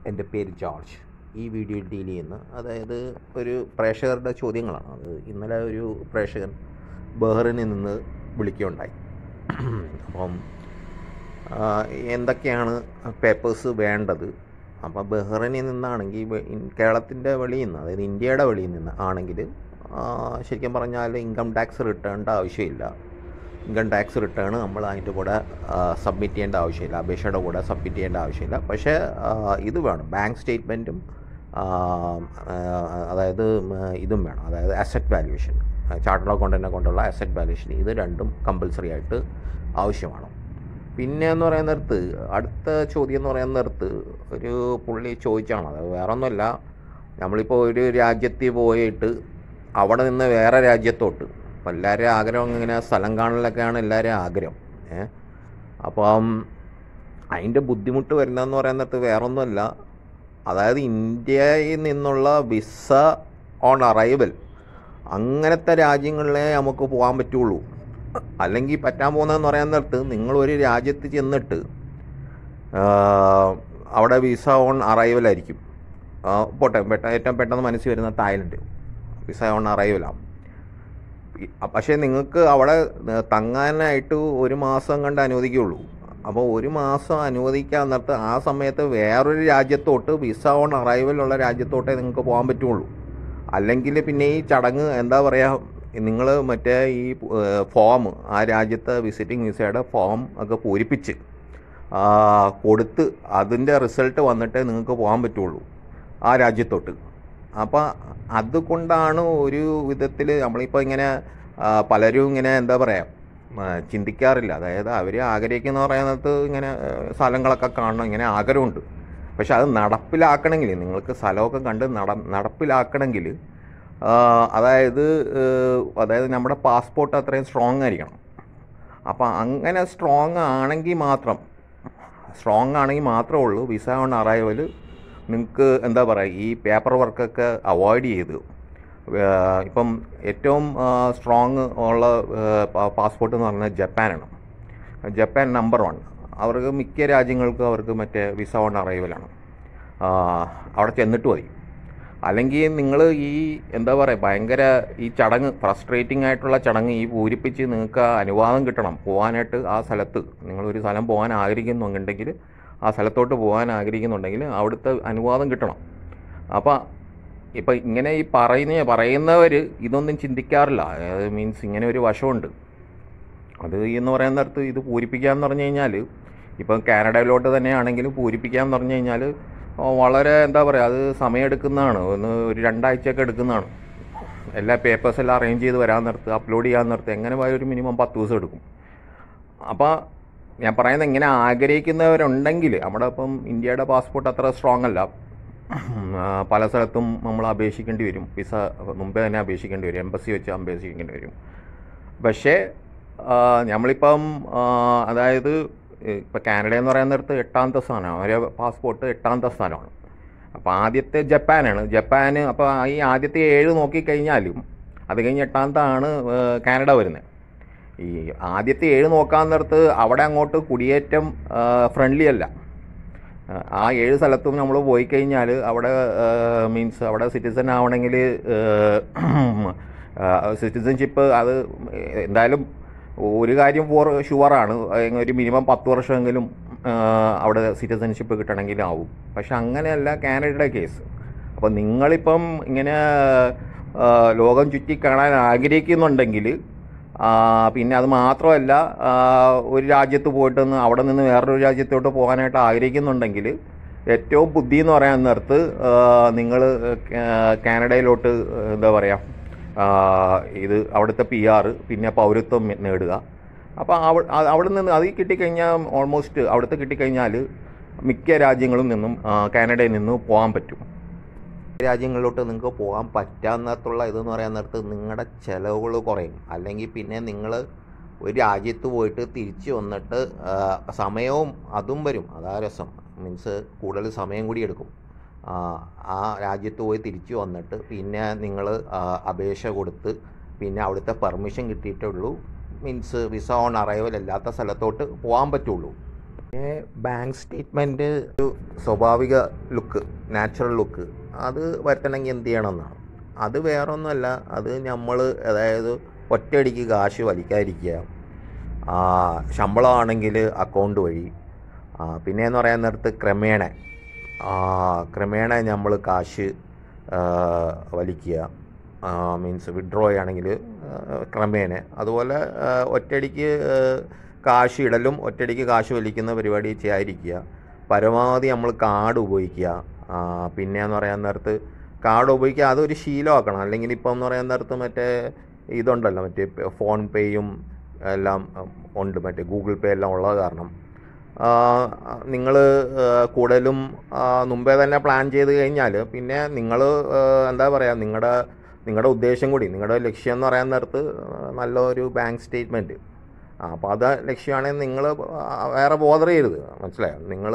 എൻ്റെ പേര് ജോർജ് ഈ വീഡിയോയിൽ ഡീൽ ചെയ്യുന്ന അതായത് ഒരു പ്രേക്ഷകരുടെ ചോദ്യങ്ങളാണ് അത് ഇന്നലെ ഒരു പ്രേക്ഷകൻ ബഹ്റിനിൽ നിന്ന് വിളിക്കുകയുണ്ടായി അപ്പം ആ, എന്തൊക്കെയാണ് പേപ്പേഴ്സ് വേണ്ടത് അപ്പം ബഹ്റിനിൽ നിന്നാണെങ്കിൽ വെ- ഇൻ- കേരളത്തിൻ്റെ വെളിയിൽ നിന്ന് അതായത് ഇന്ത്യയുടെ വെളിയിൽ നിന്ന് ആണെങ്കിൽ ആ, ശരിക്കും പറഞ്ഞാൽ ഇൻകം ടാക്സ് റിട്ടേണിൻ്റെ ആവശ്യമില്ല ഇൻകം ടാക്സ് റിട്ടേൺ നമ്മൾ അതിൻ്റെ കൂടെ സബ്മിറ്റ് ചെയ്യേണ്ട ആവശ്യമില്ല അപേക്ഷയുടെ കൂടെ സബ്മിറ്റ് ചെയ്യേണ്ട ആവശ്യമില്ല പക്ഷേ ആ, ഇത് വേണം ബാങ്ക് സ്റ്റേറ്റ്മെൻറ്റും അതായത് ഉം, ഇതും വേണം അതായത് അസറ്റ് വാല്യുവേഷൻ ചാർട്ടേഡ് അക്കൗണ്ടൻറ്റിനെ കൊണ്ടുള്ള അസറ്റ് വാല്യുവേഷൻ ഇത് രണ്ടും കമ്പൽസറി ആയിട്ട് ആവശ്യമാണ് പിന്നെ എന്ന് പറയുന്ന നേരത്ത് അടുത്ത ചോദ്യം എന്ന് പറയുന്ന നേരത്ത് ഒരു പുള്ളി ചോദിച്ചാണ് അത് വേറെ ഒന്നുമല്ല നമ്മളിപ്പോൾ ഒരു രാജ്യത്തിൽ പോയിട്ട് അവിടെ നിന്ന് വേറെ രാജ്യത്തോട്ട് അപ്പോൾ എല്ലാവരുടെയും ആഗ്രഹം ഇങ്ങനെ സ്ഥലം കാണലൊക്കെയാണ് എല്ലാവരുടെയും ആഗ്രഹം ഏ അപ്പം അതിൻ്റെ ബുദ്ധിമുട്ട് വരുന്നതെന്ന് പറയുന്ന നേരത്ത് വേറെ ഒന്നുമല്ല അതായത് ഇന്ത്യയിൽ നിന്നുള്ള വിസ ഓൺ അറൈവൽ അങ്ങനത്തെ രാജ്യങ്ങളിലേ നമുക്ക് പോകാൻ പറ്റുള്ളൂ അല്ലെങ്കിൽ പറ്റാൻ പോകുന്നതെന്ന് പറയാൻ നേരത്ത് നിങ്ങൾ ഒരു രാജ്യത്ത് ചെന്നിട്ട് ആ, അവിടെ വിസ ഓൺ അറൈവലായിരിക്കും ആ, പോട്ടെ പെട്ട ഏറ്റവും പെട്ടെന്ന് മനസ്സിൽ വരുന്ന തായ്ലൻഡ് വിസ ഓൺ അറൈവലാണ് പക്ഷേ നിങ്ങൾക്ക് അവിടെ ഏ, തങ്ങാനായിട്ട് ഒരു മാസം കണ്ട് അനുവദിക്കുള്ളൂ അപ്പോൾ ഒരു മാസം അനുവദിക്കാൻ നേരത്ത് ആ സമയത്ത് വേറൊരു രാജ്യത്തോട്ട് വിസ ഓൺ അറൈവലുള്ള രാജ്യത്തോട്ടേ നിങ്ങൾക്ക് പോകാൻ പറ്റുള്ളൂ അല്ലെങ്കിൽ പിന്നെ ഈ ചടങ്ങ് എന്താ പറയുക നിങ്ങൾ മറ്റേ ഈ ഫോം ആ രാജ്യത്തെ വിസിറ്റിംഗ് വിസയുടെ ഫോം ഒക്കെ പൂരിപ്പിച്ച് ആ, കൊടുത്ത് അതിൻ്റെ റിസൾട്ട് വന്നിട്ടേ നിങ്ങൾക്ക് പോകാൻ പറ്റുള്ളൂ ആ രാജ്യത്തോട്ട് അപ്പോൾ അതുകൊണ്ടാണ് ഒരു വിധത്തിൽ നമ്മളിപ്പോൾ ഇങ്ങനെ ആ, പലരും ഇങ്ങനെ എന്താ പറയുക ചിന്തിക്കാറില്ല അതായത് അവർ ആഗ്രഹിക്കുന്ന പറയുന്നത് ഇങ്ങനെ ആ, സ്ഥലങ്ങളൊക്കെ കാണണം ഇങ്ങനെ ആഗ്രഹമുണ്ട് പക്ഷെ അത് നടപ്പിലാക്കണമെങ്കിൽ നിങ്ങൾക്ക് സ്ഥലമൊക്കെ കണ്ട് നട നടപ്പിലാക്കണമെങ്കിൽ ആ, അതായത് ഏഹ്, അതായത് നമ്മുടെ പാസ്പോർട്ട് അത്രയും സ്ട്രോങ് ആയിരിക്കണം അപ്പോൾ അങ്ങനെ സ്ട്രോങ് ആണെങ്കിൽ മാത്രം സ്ട്രോങ് ആണെങ്കിൽ മാത്രമേ ഉള്ളൂ വിസ ഓൺ അറൈവൽ നിങ്ങൾക്ക് എന്താ പറയുക ഈ പേപ്പർ വർക്കൊക്കെ അവോയ്ഡ് ചെയ്ത് ഏഹ്, ഇപ്പം ഏറ്റവും സ്ട്രോങ് ഉള്ള പാസ്പോർട്ട് എന്ന് പറഞ്ഞാൽ ജപ്പാനാണ് ജപ്പാൻ നമ്പർ വൺ അവർക്ക് മിക്ക രാജ്യങ്ങൾക്കും അവർക്ക് മറ്റേ വിസ ഓൺ അറൈവലാണ് ആ, അവിടെ ചെന്നിട്ട് മതി അല്ലെങ്കിൽ നിങ്ങൾ ഈ എന്താ പറയുക ഭയങ്കര ഈ ചടങ്ങ് ഫ്രസ്ട്രേറ്റിംഗ് ആയിട്ടുള്ള ചടങ്ങ് ഈ പൂരിപ്പിച്ച് നിങ്ങൾക്ക് ആ അനുവാദം കിട്ടണം പോകാനായിട്ട് ആ സ്ഥലത്ത് നിങ്ങളൊരു സ്ഥലം പോകാൻ ആഗ്രഹിക്കുന്നുണ്ടെങ്കിൽ ആ സ്ഥലത്തോട്ട് പോകാൻ ആഗ്രഹിക്കുന്നുണ്ടെങ്കിൽ അവിടുത്തെ അനുവാദം കിട്ടണം അപ്പോൾ ഇപ്പം ഇങ്ങനെ ഈ പറയുന്ന പറയുന്നവർ ഇതൊന്നും ചിന്തിക്കാറില്ല അതായത് മീൻസ് ഇങ്ങനെ ഒരു വശമുണ്ട് അത് എന്ന് പറയുന്ന നേരത്ത് ഇത് പൂരിപ്പിക്കാന്ന് പറഞ്ഞു കഴിഞ്ഞാൽ ഇപ്പം കാനഡയിലോട്ട് തന്നെയാണെങ്കിലും പൂരിപ്പിക്കാന്ന് പറഞ്ഞു കഴിഞ്ഞാൽ വളരെ എന്താ പറയുക അത് സമയമെടുക്കുന്നതാണ് ഒന്ന് ഒരു രണ്ടാഴ്ചയൊക്കെ എടുക്കുന്നതാണ് എല്ലാ പേപ്പേഴ്സ് എല്ലാം അറേഞ്ച് ചെയ്ത് വരാൻ നിർത്ത് അപ്ലോഡ് ചെയ്യാൻ നിർത്ത് എങ്ങനെ പോയ ഒരു മിനിമം പത്ത് ദിവസം എടുക്കും അപ്പോൾ ഞാൻ പറയുന്നത് ഇങ്ങനെ ആഗ്രഹിക്കുന്നവരുണ്ടെങ്കിൽ നമ്മുടെ ഇപ്പം ഇന്ത്യയുടെ പാസ്പോർട്ട് അത്ര സ്ട്രോങ് അല്ല ആ, പല സ്ഥലത്തും നമ്മൾ അപേക്ഷിക്കേണ്ടി വരും വിസ മുമ്പേ തന്നെ അപേക്ഷിക്കേണ്ടി വരും എംബസി വെച്ച് അപേക്ഷിക്കേണ്ടി വരും പക്ഷേ ആ, നമ്മളിപ്പം ആ, അതായത് ഇപ്പം കാനഡ എന്ന് പറയുന്ന നേരത്ത് എട്ടാമത്തെ സ്ഥാനമാണ് അവരെ പാസ്പോർട്ട് എട്ടാമത്തെ സ്ഥാനമാണ് അപ്പോൾ ആദ്യത്തെ ജപ്പാനാണ് ജപ്പാന് അപ്പോൾ ഈ ആദ്യത്തെ ഏഴ് നോക്കിക്കഴിഞ്ഞാലും അത് കഴിഞ്ഞ് എട്ടാമത്താണ് ആ, കാനഡ വരുന്നത് ഈ ആദ്യത്തെ ഏഴ് നോക്കാൻ നേരത്ത് അവിടെ അങ്ങോട്ട് കുടിയേറ്റം ഫ്രണ്ട്ലി അല്ല ആ, ആ ഏഴ് സ്ഥലത്തും നമ്മൾ പോയി കഴിഞ്ഞാൽ അവിടെ മീൻസ് അവിടെ സിറ്റിസൺ ആവണമെങ്കിൽ സിറ്റിസൺഷിപ്പ് അത് എന്തായാലും ഒരു കാര്യം ഫോർ ഷുവറാണ് ഒരു മിനിമം പത്ത് വർഷമെങ്കിലും ആ, അവിടെ സിറ്റിസൺഷിപ്പ് കിട്ടണമെങ്കിൽ ആവും പക്ഷെ അങ്ങനെയല്ല കാനഡയുടെ കേസ് അപ്പോൾ നിങ്ങളിപ്പം ഇങ്ങനെ ആ, ലോകം ചുറ്റി കാണാൻ ആഗ്രഹിക്കുന്നുണ്ടെങ്കിൽ ആ, പിന്നെ അത് മാത്രമല്ല ആ, ഒരു രാജ്യത്ത് പോയിട്ടൊന്ന് അവിടെ നിന്ന് വേറൊരു രാജ്യത്തോട്ട് പോകാനായിട്ട് ആഗ്രഹിക്കുന്നുണ്ടെങ്കിൽ ഏറ്റവും ബുദ്ധി എന്ന് പറയാൻ നേരത്ത് നിങ്ങൾ കാനഡയിലോട്ട് എന്താ പറയുക ഇത് അവിടുത്തെ പി ആർ പിന്നെ പൗരത്വം നേടുക അപ്പോൾ അവ അത് അവിടെ നിന്ന് അത് കിട്ടിക്കഴിഞ്ഞാൽ ഓൾമോസ്റ്റ് അവിടുത്തെ കിട്ടിക്കഴിഞ്ഞാൽ മിക്ക രാജ്യങ്ങളിൽ നിന്നും ആ, കാനഡയിൽ നിന്നും പോകാൻ പറ്റും രാജ്യങ്ങളിലോട്ട് നിങ്ങൾക്ക് പോകാൻ പറ്റാന്നത്തുള്ള ഇതെന്ന് പറയാൻ നേരത്ത് നിങ്ങളുടെ ചിലവുകൾ കുറയും അല്ലെങ്കിൽ പിന്നെ നിങ്ങൾ ഒരു രാജ്യത്ത് പോയിട്ട് തിരിച്ച് വന്നിട്ട് ആ, സമയവും അതും വരും അതാ രസം മീൻസ് കൂടുതൽ സമയം കൂടി എടുക്കും ആ, ആ രാജ്യത്ത് പോയി തിരിച്ച് വന്നിട്ട് പിന്നെ നിങ്ങൾ അപേക്ഷ കൊടുത്ത് പിന്നെ അവിടുത്തെ പെർമിഷൻ കിട്ടിയിട്ടുള്ളൂ മീൻസ് വിസ ഓൺ അറൈവൽ അല്ലാത്ത സ്ഥലത്തോട്ട് പോകാൻ പറ്റുള്ളൂ പിന്നെ ബാങ്ക് സ്റ്റേറ്റ്മെൻറ്റ് ഒരു സ്വാഭാവിക ലുക്ക് നാച്ചുറൽ ലുക്ക് അത് വരുത്തണമെങ്കിൽ എന്ത് ചെയ്യണമെന്നാണ് അത് വേറൊന്നുമല്ല അത് നമ്മൾ അതായത് ഒറ്റയടിക്ക് കാശ് വലിക്കാതിരിക്കുക ആ, ശമ്പളമാണെങ്കിൽ അക്കൗണ്ട് വഴി ആ, പിന്നെയെന്ന് പറയാൻ നേരത്ത് ക്രമേണ ആ, ക്രമേണ നമ്മൾ കാശ് ആ, വലിക്കുക മീൻസ് വിഡ്രോ ചെയ്യുകയാണെങ്കിൽ ക്രമേണ അതുപോലെ ആ, ഒറ്റയടിക്ക് ആ, കാശ് ഇടലും ഒറ്റയടിക്ക് കാശ് വലിക്കുന്ന പരിപാടി ചെയ്യാതിരിക്കുക പരമാവധി നമ്മൾ കാർഡ് ഉപയോഗിക്കുക ആ, പിന്നെയെന്ന് പറയാൻ നേരത്ത് കാർഡ് ഉപയോഗിക്കുക അതൊരു ശീലമാക്കണം അല്ലെങ്കിൽ ഇപ്പം എന്ന് പറയാൻ നേരത്ത് മറ്റേ ഇതുണ്ടല്ലോ മറ്റേ ഫോൺ പേയും എല്ലാം ഉം, ഉണ്ട് മറ്റേ ഗൂഗിൾ പേ എല്ലാം ഉള്ളത് കാരണം നിങ്ങൾ കൂടുതലും ആ, മുമ്പേ തന്നെ പ്ലാൻ ചെയ്ത് കഴിഞ്ഞാൽ പിന്നെ നിങ്ങൾ എന്താ പറയുക നിങ്ങളുടെ നിങ്ങളുടെ ഉദ്ദേശം കൂടി നിങ്ങളുടെ ലക്ഷ്യം എന്ന് പറയാൻ നേരത്ത് നല്ലൊരു ബാങ്ക് സ്റ്റേറ്റ്മെൻറ്റ് ആ അപ്പോൾ അത് ലക്ഷ്യമാണെങ്കിൽ നിങ്ങൾ വേറെ ബോധർ ചെയ്യരുത് മനസ്സിലായോ നിങ്ങൾ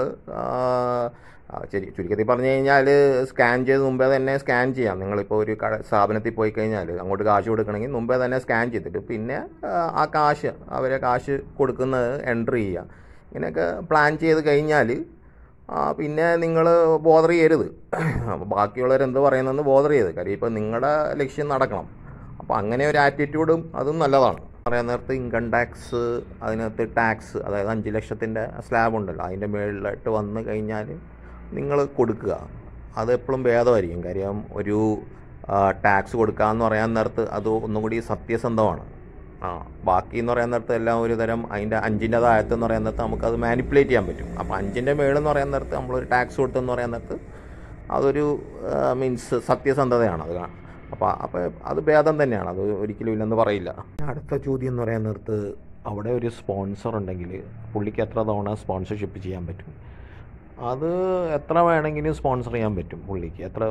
ശരി ചുരുക്കത്തിൽ പറഞ്ഞു കഴിഞ്ഞാൽ സ്കാൻ ചെയ്ത് മുമ്പേ തന്നെ സ്കാൻ ചെയ്യാം നിങ്ങളിപ്പോൾ ഒരു കട സ്ഥാപനത്തിൽ പോയി കഴിഞ്ഞാൽ അങ്ങോട്ട് കാശ് കൊടുക്കണമെങ്കിൽ മുമ്പേ തന്നെ സ്കാൻ ചെയ്തിട്ട് പിന്നെ ആ, ആ കാശ് അവരെ കാശ് കൊടുക്കുന്നത് എൻട്രി ചെയ്യുക ഇങ്ങനെയൊക്കെ പ്ലാൻ ചെയ്ത് കഴിഞ്ഞാൽ പിന്നെ നിങ്ങൾ ബോധർ ചെയ്യരുത് ബാക്കിയുള്ളവരെന്ത് പറയുന്നതെന്ന് ബോധർ ചെയ്ത് കാര്യം ഇപ്പോൾ നിങ്ങളുടെ ലക്ഷ്യം നടക്കണം അപ്പോൾ അങ്ങനെ ഒരു ആറ്റിറ്റ്യൂഡും അതും നല്ലതാണ് പറയാൻ നേരത്ത് ഇൻകം ടാക്സ് അതിനകത്ത് ടാക്സ് അതായത് അഞ്ച് ലക്ഷത്തിൻ്റെ സ്ലാബ് ഉണ്ടല്ലോ അതിൻ്റെ മുകളിലായിട്ട് വന്നു കഴിഞ്ഞാൽ നിങ്ങൾ കൊടുക്കുക അത് എപ്പോഴും ഭേദമായിരിക്കും കാര്യം ഒരു ടാക്സ് കൊടുക്കുക എന്ന് പറയാൻ നേരത്ത് അത് ഒന്നും കൂടി സത്യസന്ധമാണ് ആ ബാക്കി എന്ന് പറയാൻ നേരത്ത് എല്ലാം ഒരു തരം അതിൻ്റെ അഞ്ചിൻ്റെ താഴത്ത് എന്ന് പറയാൻ നേരത്ത് നമുക്കത് മാനിപ്പുലേറ്റ് ചെയ്യാൻ പറ്റും അപ്പോൾ അഞ്ചിൻ്റെ മേളിൽ എന്ന് പറയാൻ നേരത്ത് നമ്മളൊരു ടാക്സ് കൊടുത്തെന്ന് പറയാൻ നേരത്ത് അതൊരു മീൻസ് സത്യസന്ധതയാണ് അത് കാ- അപ്പോൾ അപ്പോൾ അത് ഭേദം തന്നെയാണ് അത് ഒരിക്കലും ഇല്ലെന്ന് പറയില്ല അടുത്ത ചോദ്യം എന്ന് പറയാൻ നേരത്ത് അവിടെ ഒരു സ്പോൺസർ ഉണ്ടെങ്കിൽ പുള്ളിക്ക് എത്ര തവണ സ്പോൺസർഷിപ്പ് ചെയ്യാൻ പറ്റും അത് എത്ര വേണമെങ്കിലും സ്പോൺസർ ചെയ്യാൻ പറ്റും പുള്ളിക്ക് എത്ര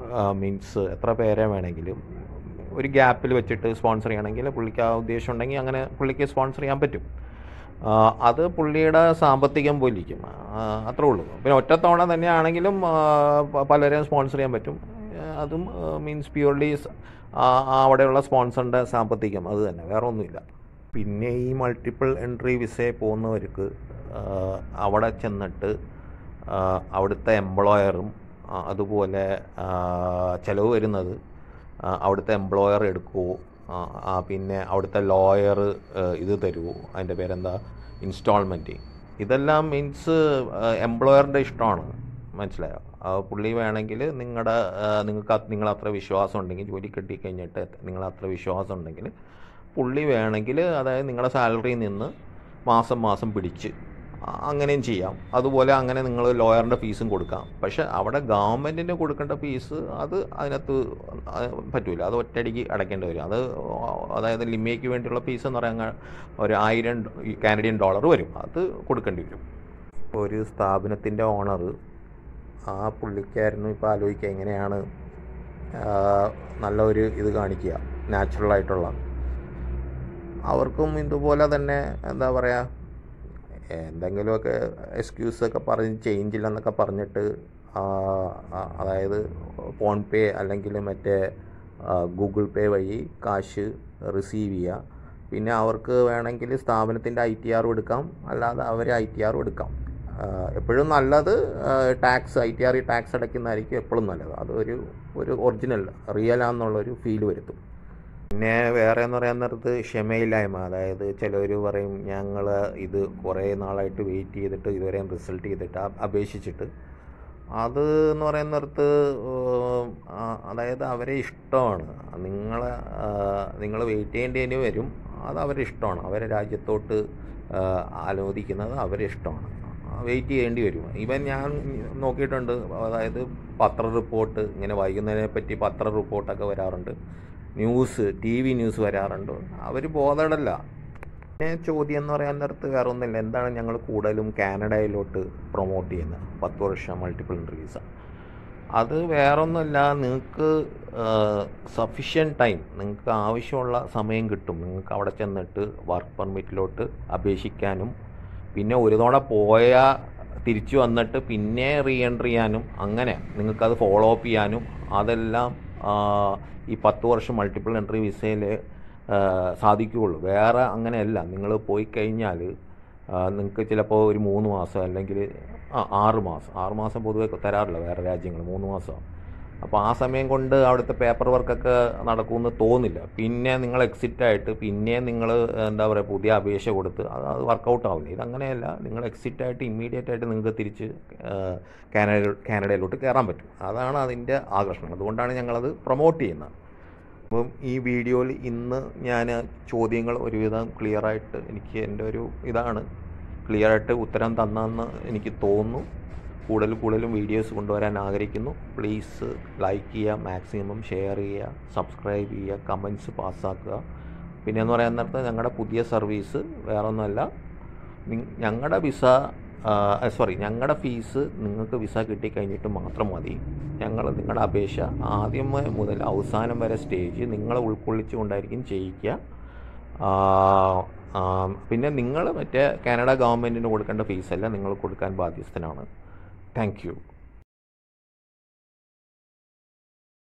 മീൻസ് എത്ര പേരെ വേണമെങ്കിലും ഒരു ഗ്യാപ്പിൽ വെച്ചിട്ട് സ്പോൺസർ ചെയ്യണമെങ്കിൽ പുള്ളിക്ക് ആ ഉദ്ദേശം ഉണ്ടെങ്കിൽ അങ്ങനെ പുള്ളിക്ക് സ്പോൺസർ ചെയ്യാൻ പറ്റും ആ, അത് പുള്ളിയുടെ സാമ്പത്തികം പോലിരിക്കും ആ, അത്രേ ഉള്ളൂ പിന്നെ ഒറ്റത്തവണ തന്നെയാണെങ്കിലും ആ, പ- പലരെയും സ്പോൺസർ ചെയ്യാൻ പറ്റും ആ, അതും മീൻസ് പ്യൂർലി അവിടെയുള്ള സ്പോൺസറിൻ്റെ സാമ്പത്തികം അത് തന്നെ വേറെ ഒന്നുമില്ല പിന്നെ ഈ മൾട്ടിപ്പിൾ എൻട്രി വിസയിൽ പോകുന്നവർക്ക് ആ, അവിടെ ചെന്നിട്ട് ആ, അവിടുത്തെ എംപ്ലോയറും ആ, അതുപോലെ ആ, ചിലവ് വരുന്നത് ആ, അവിടുത്തെ എംപ്ലോയർ എടുക്കുമോ ആ, ആ, പിന്നെ അവിടുത്തെ ലോയർ ഇത് തരുമോ അതിൻ്റെ പേരെന്താ ഇൻസ്റ്റാൾമെൻറ്റ് ഇതെല്ലാം മീൻസ് എംപ്ലോയറുടെ ഇഷ്ടമാണ് മനസ്സിലായോ ആ, പുള്ളി വേണമെങ്കിൽ നിങ്ങളുടെ നിങ്ങൾക്ക് നിങ്ങൾ അത്ര വിശ്വാസം ഉണ്ടെങ്കിൽ ജോലി കിട്ടിക്കഴിഞ്ഞിട്ട് നിങ്ങൾ അത്ര വിശ്വാസം ഉണ്ടെങ്കിൽ പുള്ളി വേണമെങ്കിൽ അതായത് നിങ്ങളുടെ സാലറിയിൽ നിന്ന് മാസം മാസം പിടിച്ച് ആ, അങ്ങനെയും ചെയ്യാം അതുപോലെ അങ്ങനെ നിങ്ങൾ ലോയറിൻ്റെ ഫീസും കൊടുക്കാം പക്ഷെ അവിടെ ഗവൺമെൻറ്റിന് കൊടുക്കേണ്ട ഫീസ് അത് അതിനകത്ത് പറ്റൂല അത് ഒറ്റയടിക്ക് അടയ്ക്കേണ്ടി വരും അത് അതായത് ലിമയ്ക്ക് വേണ്ടിയുള്ള ഫീസ് എന്ന് പറയാൻ ഒരു ആയിരം കാനഡിയൻ ഡോളർ വരും അത് കൊടുക്കേണ്ടി വരും ഇപ്പോൾ ഒരു സ്ഥാപനത്തിൻ്റെ ഓണർ ആ പുള്ളിക്കായിരുന്നു ഇപ്പോൾ ആലോചിക്കുക എങ്ങനെയാണ് ആ, നല്ല ഒരു ഇത് കാണിക്കുക നാച്ചുറലായിട്ടുള്ള അവർക്കും ഇതുപോലെ തന്നെ എന്താ പറയുക എന്തെങ്കിലുമൊക്കെ എക്സ്ക്യൂസൊക്കെ പറഞ്ഞ് ചേഞ്ച് ഇല്ലെന്നൊക്കെ പറഞ്ഞിട്ട് ആ, ആ, അതായത് ഫോൺ പേ അല്ലെങ്കിൽ മറ്റേ ഗൂഗിൾ പേ വഴി കാശ് റിസീവ് ചെയ്യുക പിന്നെ അവർക്ക് വേണമെങ്കിൽ സ്ഥാപനത്തിൻ്റെ ഐ ടി ആറും എടുക്കാം അല്ലാതെ അവർ ഐ ടി ആറും എടുക്കാം ആ, എപ്പോഴും നല്ലത് tax I T R tax അടയ്ക്കുന്നതായിരിക്കും എപ്പോഴും നല്ലത് അതൊരു ഒരു ഒറിജിനൽ റിയലാന്നുള്ളൊരു ഫീൽ വരുത്തും പിന്നെ വേറെ എന്ന് പറയാൻ നേരത്ത് ക്ഷമയില്ലായ്മ അതായത് ചിലർ പറയും ഞങ്ങൾ ഇത് കുറേ നാളായിട്ട് വെയിറ്റ് ചെയ്തിട്ട് ഇതുവരെയും റിസൾട്ട് ചെയ്തിട്ട് അ- അപേക്ഷിച്ചിട്ട് അത് എന്ന് പറയുന്ന നേരത്ത് ഏഹ്, ആ, അതായത് അവരെ ഇഷ്ടമാണ് നിങ്ങളെ നിങ്ങൾ വെയിറ്റ് ചെയ്യേണ്ടി വരും അത് അവരുടെ ഇഷ്ടമാണ് അവരെ രാജ്യത്തോട്ട് ഏഹ്, അനുവദിക്കുന്നത് അവരെ ഇഷ്ടമാണ് വെയിറ്റ് ചെയ്യേണ്ടി വരും ഇവൻ ഞാൻ നോക്കിയിട്ടുണ്ട് അതായത് പത്ര റിപ്പോർട്ട് ഇങ്ങനെ വൈകുന്നതിനെ പറ്റി പത്ര റിപ്പോർട്ടൊക്കെ വരാറുണ്ട് ന്യൂസ് ടി വി ന്യൂസ് വരാറുണ്ട് അവർ ബോധടല്ല പിന്നെ ചോദ്യം എന്ന് പറയാൻ നേരത്ത് വേറെ ഒന്നുമില്ല എന്താണ് ഞങ്ങൾ കൂടുതലും കാനഡയിലോട്ട് പ്രൊമോട്ട് ചെയ്യുന്നത് പത്ത് വർഷം മൾട്ടിപ്പിൾ എൻട്രി വിസ അത് വേറൊന്നുമല്ല നിങ്ങൾക്ക് സഫിഷ്യൻ ടൈം നിങ്ങൾക്ക് ആവശ്യമുള്ള സമയം കിട്ടും നിങ്ങൾക്ക് അവിടെ ചെന്നിട്ട് വർക്ക് പെർമിറ്റിലോട്ട് അപേക്ഷിക്കാനും പിന്നെ ഒരു തവണ പോയാൽ തിരിച്ചു വന്നിട്ട് പിന്നെ റീ എൻട്രി ചെയ്യാനും അങ്ങനെ നിങ്ങൾക്കത് ഫോളോ അപ്പ് ചെയ്യാനും അതെല്ലാം ആ, ഈ പത്ത് വർഷം മൾട്ടിപ്പിൾ എൻട്രി വിസയിൽ സാധിക്കുകയുള്ളൂ വേറെ അങ്ങനെയല്ല നിങ്ങൾ പോയി കഴിഞ്ഞാൽ നിങ്ങൾക്ക് ചിലപ്പോൾ ഒരു മൂന്ന് മാസം അല്ലെങ്കിൽ ആ ആറ് മാസം ആറ് മാസം പൊതുവെ തരാറില്ല വേറെ രാജ്യങ്ങൾ മൂന്ന് മാസം അപ്പോൾ ആ സമയം കൊണ്ട് അവിടുത്തെ പേപ്പർ വർക്കൊക്കെ നടക്കുമെന്ന് തോന്നില്ല പിന്നെ നിങ്ങൾ എക്സിറ്റ് ആയിട്ട് പിന്നെ നിങ്ങൾ എന്താ പറയുക പുതിയ അപേക്ഷ കൊടുത്ത് അത് അത് വർക്കൗട്ട് ആവില്ല ഇതങ്ങനെയല്ല നിങ്ങൾ എക്സിറ്റ് ആയിട്ട് ഇമ്മീഡിയറ്റ് ആയിട്ട് നിങ്ങൾക്ക് തിരിച്ച് കാനഡ കാനഡയിലോട്ട് കയറാൻ പറ്റും അതാണ് അതിൻ്റെ ആകർഷണം അതുകൊണ്ടാണ് ഞങ്ങളത് പ്രൊമോട്ട് ചെയ്യുന്നത് അപ്പം ഈ വീഡിയോയിൽ ഇന്ന് ഞാൻ ചോദ്യങ്ങൾ ഒരുവിധം ക്ലിയറായിട്ട് എനിക്ക് എൻ്റെ ഒരു ഇതാണ് ക്ലിയറായിട്ട് ഉത്തരം തന്നെന്ന് എനിക്ക് തോന്നുന്നു കൂടുതൽ കൂടുതലും വീഡിയോസ് കൊണ്ടുവരാൻ ആഗ്രഹിക്കുന്നു പ്ലീസ് ലൈക്ക് ചെയ്യുക മാക്സിമം ഷെയർ ചെയ്യുക സബ്സ്ക്രൈബ് ചെയ്യുക കമൻസ് പാസ്സാക്കുക പിന്നെ എന്ന് പറയാൻ നേരത്ത് ഞങ്ങളുടെ പുതിയ സർവീസ് വേറൊന്നുമല്ല ഞങ്ങളുടെ വിസ സോറി ഞങ്ങളുടെ ഫീസ് നിങ്ങൾക്ക് വിസ കിട്ടിക്കഴിഞ്ഞിട്ട് മാത്രം മതി ഞങ്ങൾ നിങ്ങളുടെ അപേക്ഷ ആദ്യം മുതൽ അവസാനം വരെ സ്റ്റേജ് നിങ്ങളെ ഉൾക്കൊള്ളിച്ചുകൊണ്ടായിരിക്കും ചെയ്യിക്കുക ആ, ആ, പിന്നെ നിങ്ങൾ മറ്റേ കാനഡ ഗവൺമെൻറ്റിന് കൊടുക്കേണ്ട ഫീസല്ല നിങ്ങൾ കൊടുക്കാൻ ബാധ്യസ്ഥനാണ് താങ്ക് യു